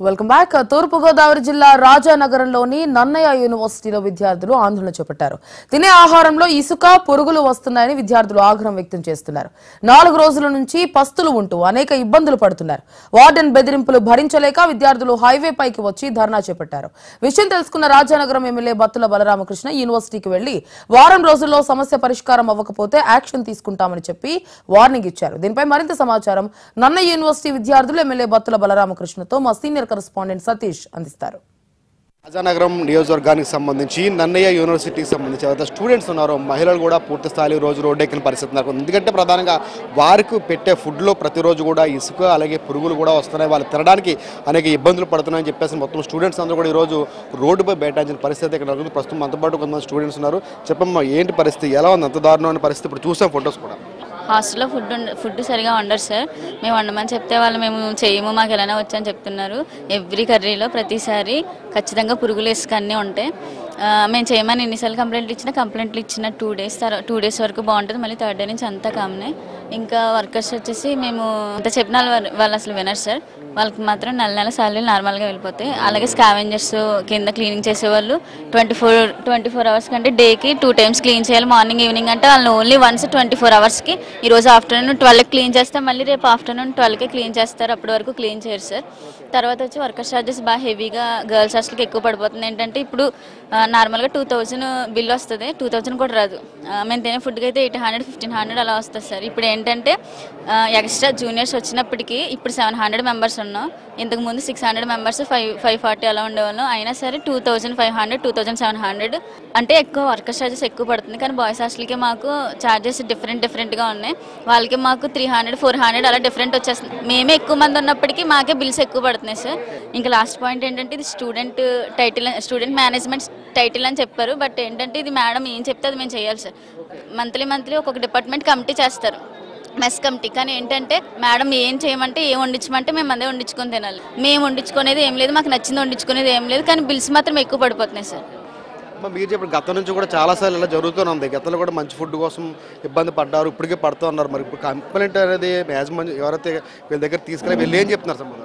welcome back తూర్పుగోదావరి జిల్లా రాజానగరంలోని నన్నయ్య యూనివర్సిటీలో విద్యార్థులు ఆందోళన చేపట్టారు తినే ఆహారంలో ఇసుక పురుగులు వస్తున్నాయని విద్యార్థులు ఆగ్రహం వ్యక్తం చేస్తున్నారు నాలుగు రోజుల నుంచి పస్తులు ఉంటూ అనేక ఇబ్బందులు పడుతున్నారు వార్డెన్ బెదిరింపులు భరించలేక విద్యార్థులు హైవే పైకి వచ్చి ధర్నా చేపట్టారు విషయం తెలుసుకున్న రాజానగరం ఎమ్మెల్యే బత్తుల బలరామకృష్ణ యూనివర్సిటీకి వెళ్లి వారం రోజుల్లో సమస్య పరిష్కారం అవ్వకపోతే యాక్షన్ తీసుకుంటామని చెప్పి వార్నింగ్ ఇచ్చారు దీనిపై మరింత సమాచారం నన్నయ్య యూనివర్సిటీ విద్యార్థులు ఎమ్మెల్యే బత్తుల బలరామకృష్ణతో మా సీనియర్ కరెస్పాండెంట్ సతీష్ అందిస్తారు రాజానగరం నియోజకవర్గానికి సంబంధించి నన్నయ్య యూనివర్సిటీకి సంబంధించి ఎవరైతే స్టూడెంట్స్ ఉన్నారో మహిళలు కూడా పూర్తి స్థాయి రోజు రోడ్డెక్కిన పరిస్థితి ఉన్నారు ఎందుకంటే ప్రధానంగా వారికి పెట్టే ఫుడ్లో ప్రతిరోజు కూడా ఇసుక అలాగే పురుగులు కూడా వస్తున్నాయి వాళ్ళు తినడానికి అనేక ఇబ్బందులు పడుతున్నాయని చెప్పేసి మొత్తం స్టూడెంట్స్ అందరూ కూడా ఈరోజు రోడ్డుపై బయటాల్సిన పరిస్థితి ఇక్కడ జరుగుతుంది ప్రస్తుతం మనతో పాటు కొంతమంది స్టూడెంట్స్ ఉన్నారు చెప్పమ్మా ఏంటి పరిస్థితి ఎలా ఉంది అంత దారుణమైన పరిస్థితి ఇప్పుడు చూసాం ఫొటోస్ కూడా హాస్టల్లో ఫుడ్ ఉండ- ఫుడ్ సరిగా వండరు సార్ మేము వండమని చెప్తే వాళ్ళు మేము చేయము మాకు ఎలానే వచ్చని చెప్తున్నారు ఎవ్రీ కర్రీలో ప్రతిసారి ఖచ్చితంగా పురుగులు ఇసుక అన్నీ ఉంటాయి ఆ, మేము చేయమని ఎన్నిసార్లు కంప్లైంట్లు ఇచ్చినా కంప్లైంట్లు ఇచ్చిన టూ డేస్ తర్వాత టూ డేస్ వరకు బాగుంటుంది మళ్ళీ థర్డ్ డే నుంచి అంతా కామనే ఇంకా వర్కర్స్ వచ్చేసి మేము అంత చెప్పిన వాళ్ళు వాళ్ళు అసలు వినరు సార్ వాళ్ళకి మాత్రం నెల నెల సాలరీ నార్మల్గా వెళ్ళిపోతాయి అలాగే స్కావెంజర్స్ కింద క్లీనింగ్ చేసేవాళ్ళు twenty four twenty four hours కంటే డేకి టూ టైమ్స్ క్లీన్ చేయాలి మార్నింగ్ ఈవినింగ్ అంటే వాళ్ళు ఓన్లీ వన్స్ ట్వంటీ ఫోర్ అవర్స్కి ఈరోజు ఆఫ్టర్నూన్ ట్వెల్వ్కి క్లీన్ చేస్తాం మళ్ళీ రేపు ఆఫ్టర్నూన్ ట్వెల్వ్కి క్లీన్ చేస్తారు అప్పటి వరకు క్లీన్ చేయరు సార్ తర్వాత వచ్చి వర్కర్ ఛార్జెస్ బాగా హెవీగా గర్ల్స్ హాస్టల్కి ఎక్కువ పడిపోతుంది ఏంటంటే ఇప్పుడు నార్మల్గా టూ థౌజండ్ బిల్ వస్తుంది టూ థౌజండ్ కూడా రాదు ఆ, మేము తినే ఫుడ్కి అయితే ఎయిట్ హండ్రెడ్ ఫిఫ్టీన్ హండ్రెడ్ అలా వస్తుంది సార్ ఇప్పుడు ఏంటంటే ఎక్స్ట్రా జూనియర్స్ వచ్చినప్పటికీ ఇప్పుడు సెవెన్ హండ్రెడ్ మెంబర్స్ ఉన్నాం ఇంతకు ముందు six hundred members five five forty అలా ఉండేవాళ్ళం అయినా సరే two thousand five hundred two thousand seven hundred అంటే ఎక్కువ వర్కర్ ఛార్జెస్ ఎక్కువ పడుతుంది కానీ బాయ్స్ హాస్టల్కి మాకు ఛార్జెస్ డిఫరెంట్ డిఫరెంట్గా ఉన్నాయి వాళ్ళకి మాకు త్రీ హండ్రెడ్ ఫోర్ హండ్రెడ్ అలా డిఫరెంట్ వచ్చేస్తుంది మేమే ఎక్కువ మంది ఉన్నప్పటికీ మాకే బిల్స్ ఎక్కువ పడుతున్నాయి సార్ ఇంకా లాస్ట్ పాయింట్ ఏంటంటే ఇది student title student management title అని చెప్పారు బట్ ఏంటంటే ఇది మేడం ఏం చెప్తే అది మేము చేయాలి సార్ మంత్లీ మంత్లీ ఒక్కొక్క డిపార్ట్మెంట్ కమిటీ చేస్తారు మెస్ కమిటీ కానీ ఏంటంటే మేడం ఏం చేయమంటే ఏం వండించమంటే మేము అదే వండించుకొని తినాలి మేము వండించుకునేది ఏం లేదు మాకు నచ్చింది వండించుకునేది ఏం లేదు కానీ బిల్స్ మాత్రం ఎక్కువ పడిపోతున్నాయి సార్ అమ్మా, మీరు చెప్పిన గతం నుంచి కూడా చాలాసార్లు ఇలా జరుగుతూనే ఉంది గతంలో కూడా మంచి ఫుడ్ కోసం ఇబ్బంది పడ్డారు ఇప్పటికే పడుతూ ఉన్నారు మరి ఇప్పుడు కంప్లైంట్ అనేది యాజమాన్యం ఎవరైతే వీళ్ళ దగ్గర తీసుకెళ్ళి వీళ్ళు ఏం చెప్తున్నారు సమాధానం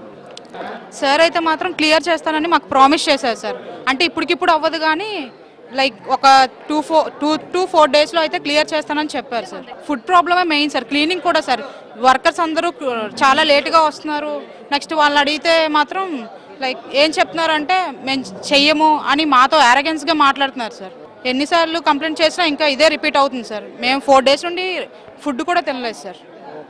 సార్ అయితే మాత్రం క్లియర్ చేస్తానని మాకు ప్రామిస్ చేశారు సార్ అంటే ఇప్పటికిప్పుడు అవ్వదు కానీ లైక్ ఒక two four two two four డేస్లో అయితే క్లియర్ చేస్తానని చెప్పారు సార్ ఫుడ్ ప్రాబ్లమే మెయిన్ సార్ క్లీనింగ్ కూడా సార్ వర్కర్స్ అందరూ చాలా లేట్గా వస్తున్నారు నెక్స్ట్ వాళ్ళని అడిగితే మాత్రం లైక్ ఏం చెప్తున్నారంటే మేము చెయ్యము అని మాతో గా మాట్లాడుతున్నారు సార్ ఎన్నిసార్లు కంప్లైంట్ చేసినా ఇంకా ఇదే రిపీట్ అవుతుంది సార్ మేము ఫోర్ డేస్ నుండి ఫుడ్ కూడా తినలేదు సార్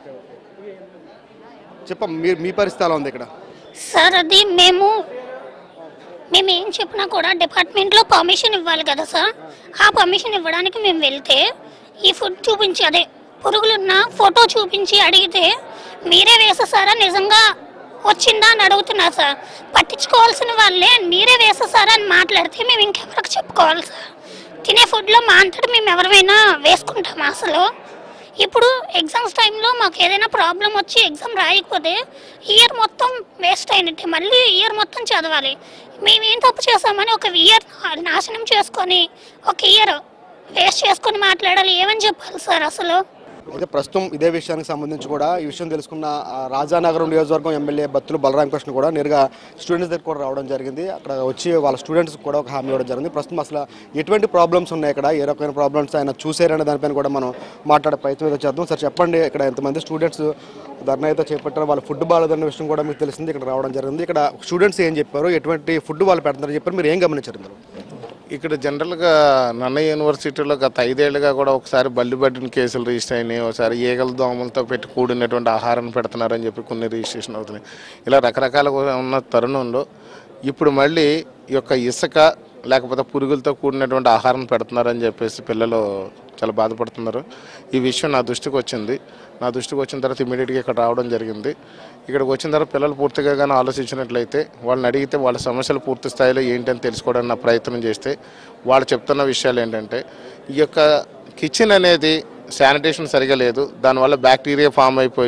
చెప్పం మీరు మీ పరిస్థితి ఎలా ఉంది ఇక్కడ సార్ అది మేము మేము ఏం చెప్పినా కూడా డిపార్ట్మెంట్లో పర్మిషన్ ఇవ్వాలి కదా సార్ ఆ పర్మిషన్ ఇవ్వడానికి మేము వెళ్తే ఈ ఫుడ్ చూపించి అదే పురుగులున్న ఫోటో చూపించి అడిగితే మీరే వేసేసారా నిజంగా వచ్చిందా అని అడుగుతున్నారు సార్ పట్టించుకోవాల్సిన వాళ్ళే మీరే వేసేసారా అని మాట్లాడితే మేము ఇంకెవరికి చెప్పుకోవాలి సార్ తినే ఫుడ్లో మా అంతటా మేము ఎవరిమైనా వేసుకుంటామా అసలు ఇప్పుడు ఎగ్జామ్స్ టైంలో మాకు ఏదైనా ప్రాబ్లం వచ్చి ఎగ్జామ్ రాయకపోతే ఇయర్ మొత్తం వేస్ట్ అయినట్టే మళ్ళీ ఇయర్ మొత్తం చదవాలి మేమేం తప్పు చేసామని ఒక ఇయర్ నాశనం చేసుకొని ఒక ఇయర్ వేస్ట్ చేసుకొని మాట్లాడాలి ఏమని చెప్పాలి సార్ అసలు అయితే ప్రస్తుతం ఇదే విషయానికి సంబంధించి కూడా ఈ విషయం తెలుసుకున్న ఆ, రాజానగరం నియోజకవర్గం ఎమ్మెల్యే బత్తులు బలరామకృష్ణ కూడా నేరుగా స్టూడెంట్స్ దగ్గర కూడా రావడం జరిగింది అక్కడ వచ్చి వాళ్ళ స్టూడెంట్స్ కూడా ఒక హామీ ఇవ్వడం జరిగింది ప్రస్తుతం అసలు ఎటువంటి ప్రాబ్లమ్స్ ఉన్నాయి ఇక్కడ ఏ రకమైన ప్రాబ్లమ్స్ ఆయన చూసారనే దానిపైన కూడా మనం మాట్లాడే ప్రయత్నం అయితే చేద్దాం సార్ చెప్పండి ఇక్కడ ఎంతమంది స్టూడెంట్స్ ధర్నా అయితే చేపట్టారు వాళ్ళ ఫుడ్ బాగాలేదన్న విషయం కూడా మీకు తెలిసింది ఇక్కడ రావడం జరిగింది ఇక్కడ స్టూడెంట్స్ ఏం చెప్పారు ఎటువంటి ఫుడ్ వాళ్ళు పెడుతున్నారని చెప్పారు మీరు ఏం గమనించారు మీరు ఇక్కడ జనరల్గా నన్నయ్య యూనివర్సిటీలో గత ఐదేళ్లుగా కూడా ఒకసారి బల్లి బడ్డిన కేసులు రిజిస్టర్ అయినాయి ఒకసారి ఈగల దోమలతో పెట్టి కూడినటువంటి ఆహారం పెడుతున్నారని చెప్పి కొన్ని రిజిస్ట్రేషన్ అవుతున్నాయి ఇలా రకరకాలుగా ఉన్న తరుణంలో ఇప్పుడు మళ్ళీ ఈ యొక్క ఇసుక లేకపోతే పురుగులతో కూడినటువంటి ఆహారం పెడుతున్నారని చెప్పేసి పిల్లలు చాలా బాధపడుతున్నారు ఈ విషయం నా దృష్టికి వచ్చింది నా దృష్టికి వచ్చిన తర్వాత ఇమీడియట్గా ఇక్కడ రావడం జరిగింది ఇక్కడికి వచ్చిన తర్వాత పిల్లలు పూర్తిగా కానీ ఆలోచించినట్లయితే వాళ్ళని అడిగితే వాళ్ళ సమస్యలు పూర్తి స్థాయిలో ఏంటని తెలుసుకోవడానికి నా ప్రయత్నం చేస్తే వాళ్ళు చెప్తున్న విషయాలు ఏంటంటే ఈ యొక్క కిచెన్ అనేది శానిటేషన్ సరిగా లేదు దానివల్ల బ్యాక్టీరియా ఫామ్ అయిపోయి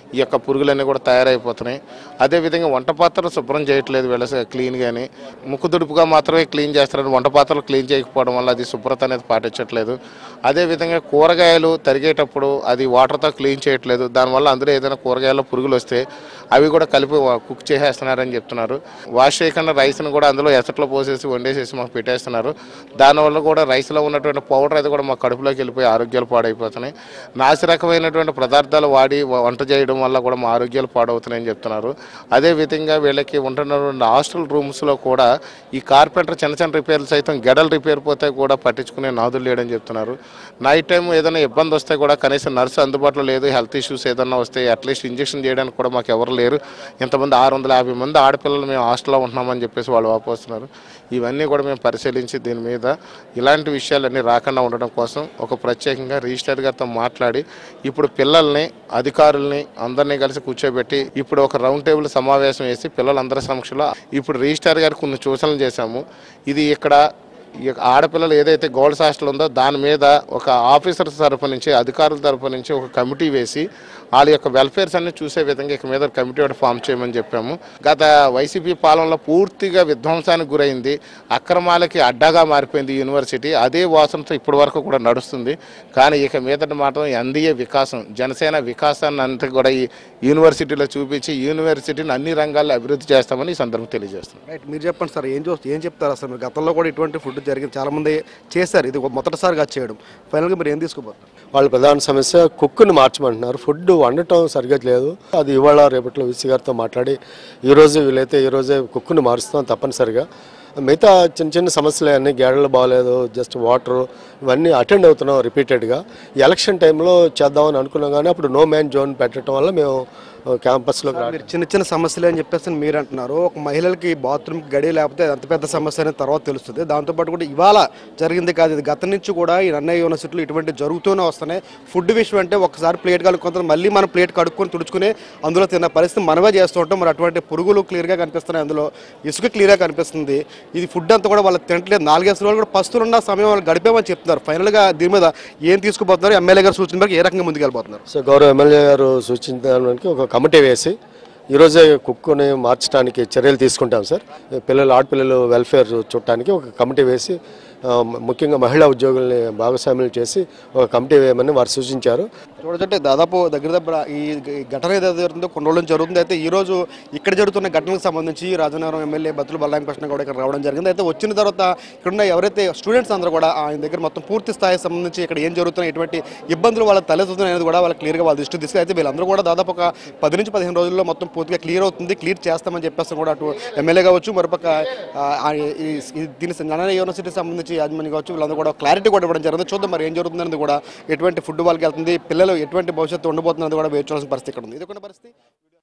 ఈ యొక్క పురుగులన్నీ కూడా తయారైపోతున్నాయి అదేవిధంగా వంట పాత్రలు శుభ్రం చేయట్లేదు వీళ్ళ క్లీన్ కానీ ముక్కు దుడుపుగా మాత్రమే క్లీన్ చేస్తారు వంట పాత్రలు క్లీన్ చేయకపోవడం వల్ల అది శుభ్రత అనేది పాటించట్లేదు అదేవిధంగా కూరగాయలు తరిగేటప్పుడు అది వాటర్తో క్లీన్ చేయట్లేదు దానివల్ల అందులో ఏదైనా కూరగాయల్లో పురుగులు వస్తే అవి కూడా కలిపి వా- కుక్ చేసేస్తున్నారని చెప్తున్నారు వాష్ చేయకుండా రైస్ని కూడా అందులో ఎసట్లో పోసేసి వండేసేసి మాకు పెట్టేస్తున్నారు దానివల్ల కూడా రైస్లో ఉన్నటువంటి పౌడర్ అది కూడా మా కడుపులోకి వెళ్ళిపోయి ఆరోగ్యాలు పాడైపోతున్నాయి నాసి రకమైనటువంటి పదార్థాలు వాడి వ- వంట చేయడం వల్ల కూడా మా ఆరోగ్యాలు పాడవుతున్నాయని చెప్తున్నారు అదేవిధంగా వీళ్ళకి ఉంటున్నటువంటి హాస్టల్ రూమ్స్లో కూడా ఈ కార్పెంటర్ చిన్న చిన్న రిపేర్లు సైతం గెడలు రిపేర్ పోతే కూడా పట్టించుకునే నాదులు లేడని చెప్తున్నారు నైట్ టైం ఏదైనా ఇబ్బంది వస్తే కూడా కనీసం నర్సు అందుబాటులో లేదు హెల్త్ ఇష్యూస్ ఏదైనా వస్తే అట్లీస్ట్ ఇంజెక్షన్ చేయడానికి కూడా మాకు ఎవరు లేరు ఇంతమంది ఆరు వందల యాభై మంది ఆడపిల్లలు మేము హాస్టల్లో ఉంటున్నామని చెప్పేసి వాళ్ళు వాపోస్తున్నారు ఇవన్నీ కూడా మేము పరిశీలించి దీని మీద ఇలాంటి విషయాలన్నీ రాకుండా ఉండడం కోసం ఒక ప్రత్యేకంగా రిజిస్టర్ గారితో మాట్లాడి ఇప్పుడు పిల్లల్ని అధికారుల్ని అందరినీ కలిసి కూర్చోబెట్టి ఇప్పుడు ఒక రౌండ్ టేబుల్ సమావేశం వేసి పిల్లలందరి సమక్షంలో ఇప్పుడు రిజిస్టర్ గారికి కొన్ని సూచనలు చేశాము ఇది ఇక్కడ ఈ యొక్క ఆడపిల్లలు ఏదైతే గోల్డ్ హాస్టల్ ఉందో దాని మీద ఒక ఆఫీసర్ తరపు నుంచి అధికారుల తరపు నుంచి ఒక కమిటీ వేసి వాళ్ళ యొక్క వెల్ఫేర్స్ అన్ని చూసే విధంగా ఇక మీద కమిటీ ఒకటి ఫామ్ చేయమని చెప్పాము గత వైసీపీ పాలనలో పూర్తిగా విధ్వంసానికి గురైంది అక్రమాలకి అడ్డాగా మారిపోయింది ఈ యూనివర్సిటీ అదే వాసనతో ఇప్పటి వరకు కూడా నడుస్తుంది కానీ ఇక మీదట మాత్రం ఎన్డీఏ వికాసం జనసేన వికాసాన్ని అంతా కూడా ఈ యూనివర్సిటీలో చూపించి యూనివర్సిటీని అన్ని రంగాల్లో అభివృద్ధి చేస్తామని ఈ సందర్భం తెలియజేస్తున్నాం రైట్ మీరు చెప్పండి సార్ ఏం చూస్తే ఏం చెప్తారు అసలు మీరు గతంలో కూడా ఇటువంటి ఫుడ్ జరిగింది చాలా మంది చేశారు ఇది ఒక మొదటిసారిగా చేయడం ఫైనల్గా మీరు ఏం తీసుకోబోతున్నారు వాళ్ళ ప్రధాన సమస్య కుక్కుని మార్చమంటున్నారు ఫుడ్ వండటం సరిగ్గా లేదు అది ఇవాళ రేపట్లో విసి గారితో మాట్లాడి ఈరోజు వీలైతే ఈరోజే కుక్కుని మారుస్తాం తప్పనిసరిగా మిగతా చిన్న చిన్న సమస్యలు అన్నీ గేడలు బాగాలేదు జస్ట్ వాటర్ ఇవన్నీ అటెండ్ అవుతున్నాం రిపీటెడ్గా ఎలక్షన్ టైంలో చేద్దామని అనుకున్నాం కానీ అప్పుడు నో మ్యాన్ జోన్ పెట్టడం వల్ల మేము క్యాంపస్లో మీరు చిన్న చిన్న సమస్యలు అని చెప్పేసి మీరు అంటున్నారు ఒక మహిళలకి బాత్రూమ్ గడి లేకపోతే అది అంత పెద్ద సమస్య అనేది తర్వాత తెలుస్తుంది దాంతోపాటు కూడా ఇవాళ జరిగింది కాదు ఇది గత నుంచి కూడా ఈ అన్నయ్య యూనివర్సిటీలో ఇటువంటి జరుగుతూనే వస్తున్నాయి ఫుడ్ విషయం అంటే ఒకసారి ప్లేట్ కడుక్కుంటాం మళ్ళీ మనం ప్లేట్ కడుక్కొని తుడుచుకుని అందులో తిన్న పరిస్థితి మనమే చేస్తూ ఉంటాం మరి అటువంటి పురుగులు క్లియర్గా కనిపిస్తున్నాయి అందులో ఇసుక క్లియర్గా కనిపిస్తుంది ఇది ఫుడ్ అంతా కూడా వాళ్ళకి తినట్లేదు నాలుగేసి రోజులు కూడా పస్తులున్న సమయం వాళ్ళు గడిపేమని చెప్తున్నారు ఫైనల్గా దీని మీద ఏం తీసుకుపోతున్నారు ఎమ్మెల్యే గారు సూచన మేరకు ఏ రకంగా ముందుకెళ్ళిపోతున్నారు సో గౌరవ ఎమ్మెల్యే గారు సూచించడానికి ఒక కమిటీ వేసి ఈరోజే కుక్కుని మార్చడానికి చర్యలు తీసుకుంటాం సార్ పిల్లలు ఆడపిల్లలు వెల్ఫేర్ చూడటానికి ఒక కమిటీ వేసి ఆ, ముఖ్యంగా మహిళా ఉద్యోగుల్ని భాగస్వామ్యం చేసి ఒక కమిటీ వేయమని వారు సూచించారు చూడదంటే దాదాపు దగ్గర దగ్గర ఈ ఈ ఘటన ఏదైతే జరుగుతుందో కొన్ని రోజులు జరుగుతుంది అయితే ఈ రోజు ఇక్కడ జరుగుతున్న ఘటనకు సంబంధించి రాజనగరం ఎమ్మెల్యే బతులు బలరామకృష్ణ కూడా ఇక్కడ రావడం జరిగింది అయితే వచ్చిన తర్వాత ఇక్కడున్న ఎవరైతే స్టూడెంట్స్ అందరూ కూడా ఆయన దగ్గర మొత్తం పూర్తి స్థాయి సంబంధించి ఇక్కడ ఏం జరుగుతున్నాయి ఎటువంటి ఇబ్బందులు వాళ్ళ తలెత్తుతున్నాయి అనేది కూడా వాళ్ళ క్లియర్గా వాళ్ళ దృష్టి తీసుకు అయితే వీళ్ళందరూ కూడా దాదాపు ఒక పది నుంచి పదిహేను రోజుల్లో మొత్తం పూర్తిగా క్లియర్ అవుతుంది క్లియర్ చేస్తామని చెప్పేసి కూడా అటు ఎమ్మెల్యే కావచ్చు మరోపక్క ఆ, ఆ, ఈ- ఈ- దీని నన్న యూనివర్సిటీ సంబంధించి యాజమాన్యం కావచ్చు వీళ్ళందరూ కూడా క్లారిటీ కూడా ఇవ్వడం జరిగింది చూద్దాం మరి ఏం జరుగుతుందనేది కూడా ఎటువంటి ఫుడ్ వాళ్ళకి వెళ్తుంది పిల్లలు ఎటువంటి భవిష్యత్తు ఉండబోతున్నది కూడా వేచి చూడాల్సిన పరిస్థితి ఇక్కడ ఉంది ఇది ఒక పరిస్థితి